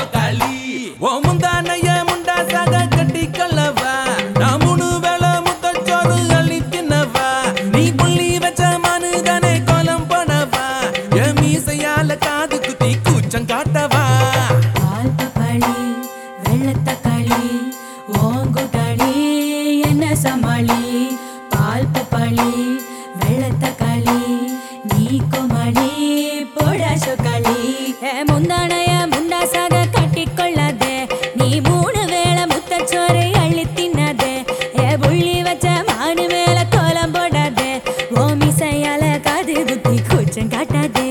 களி ஓ முந்தானைய முண்டா சாக கட்டி கல்லவா நான் மூணு வேளை முத்தச்சோறு அள்ளி தின்னவா நீ புள்ளி வச்ச மனுதனை கோலம் போனவா என் மீசையால காது குத்தி கூச்சம் காட்டவா பால் பப்பாளி வெள்ளத்தக்காளி ஓங்குட்டாளி என்ன சமாளி பால் பப்பாளி வெள்ளத்தக்காளி நீ கோமாளி போடா சொக்காளி முந்தானைய முண்டாசாக கட்டிக்கொள்ளாதே நீ மூணு வேளை முத்தச்சோறு அள்ளி தின்னாதே ஏ புள்ளி வச்ச மானு மேல கோலம் போடாதே ஓ மிசையால காது குத்தி கூச்சம் காட்டாதே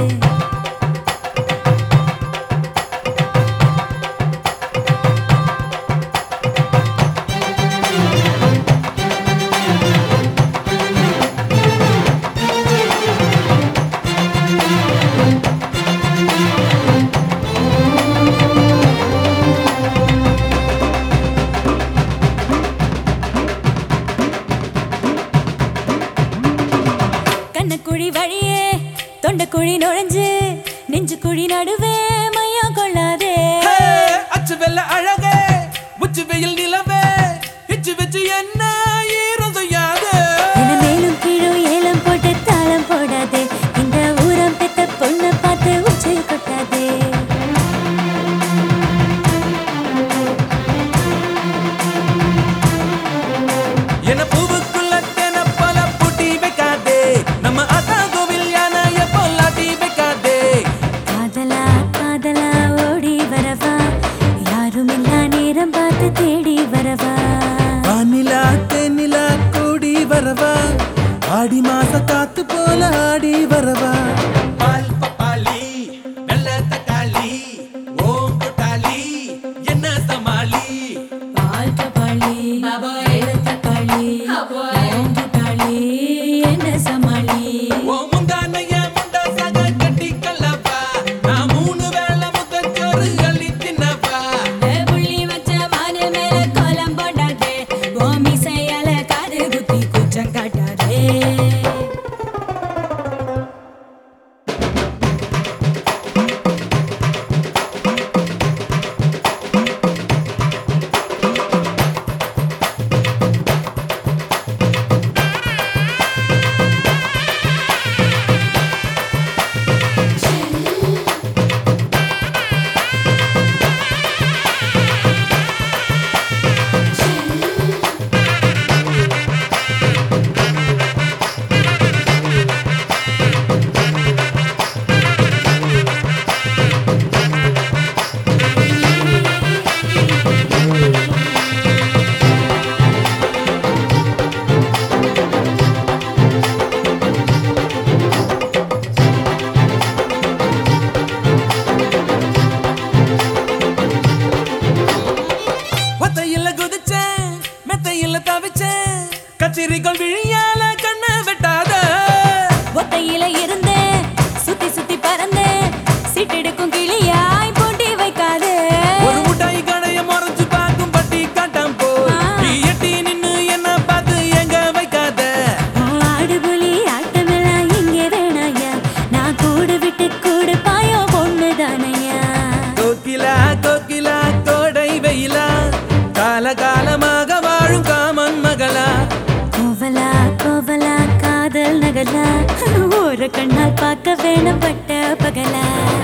கண்ணக்குழி வழியே தொண்டக்குழி நுழைஞ்சு நெஞ்சு குழி நடுவே மையம் கொள்ளாதே ஹே, அச்சு வெள்ள அழகே உச்சி வெயில் நிலவே இச்சு வச்சு என்ன ஈரம் செய்யாது என மேலும் கீழும் ஏலம் போட்டு தாளம் போடாதே இந்த ஊரம் பெத்த பொண்ணை பார்த்து உச்சை கொட்டாதே என பூவுக்குள்ள தென பல பூட்டி வைக்காதே நம்ம அத்தா கோவில் யானைய பொல்லாட்டி வைக்காதே காதலா காதலா ஓடி வரவா யாரும் இல்லா நேரம் பார்த்து தேடி வரவா வானிலா தென்னிலா கூடி வரவா ஆடி மாச காத்து போல ஆடி வரவா பால் பப்பாளி வெள்ள தக்காளி ஓம் கொட்டாளி என்ன சமாளி பால் பப்பாளி வெள்ளத்தக்காளி ஓங்குட்டாளி என்ன சமாளி ஓ முந்தானைய முண்டா சக கட்டி கல்லப்பா நான் மூணு வேளை முத்தச்சோறு அள்ளி தின்னப்பா புள்ளி வச்ச மானு மேல கோலம் போடாதே ஓ மிசையால காது குத்தி குச்சம் காட்டாதே ஒத்தையில குதிச்சேன் மெத்தையில தவிச்சேன் கத்திரிக்கோள் விழியால கண்ணை வெட்டாத ஒத்தையில இருந்தேன் சுத்தி சுத்தி பறந்தேன் சிட்டெடுக்கும் கிளியாய் போட்டி வைக்காதே ஒரு முட்டாய் கடைய மறைச்சு பார்க்கும் பட்டி காட்டாம் போ நீ எட்டி நின்னு என்ன பார்த்து எங்க வைக்காத ஆடுபுலி ஆட்டமெல்லாம் இங்கே வேணாயா நான் கூடு விட்டு கூடு பாயோ பொண்ணுதானையா கோகிலா கோகிலா கோடை வெயிலா கால காலமாக வாழும் காமன் மகளா கோவலா கோவலா காதல் நகலா ஒரு கண்ணால் பார்க்க வேணும் பட்ட பகலா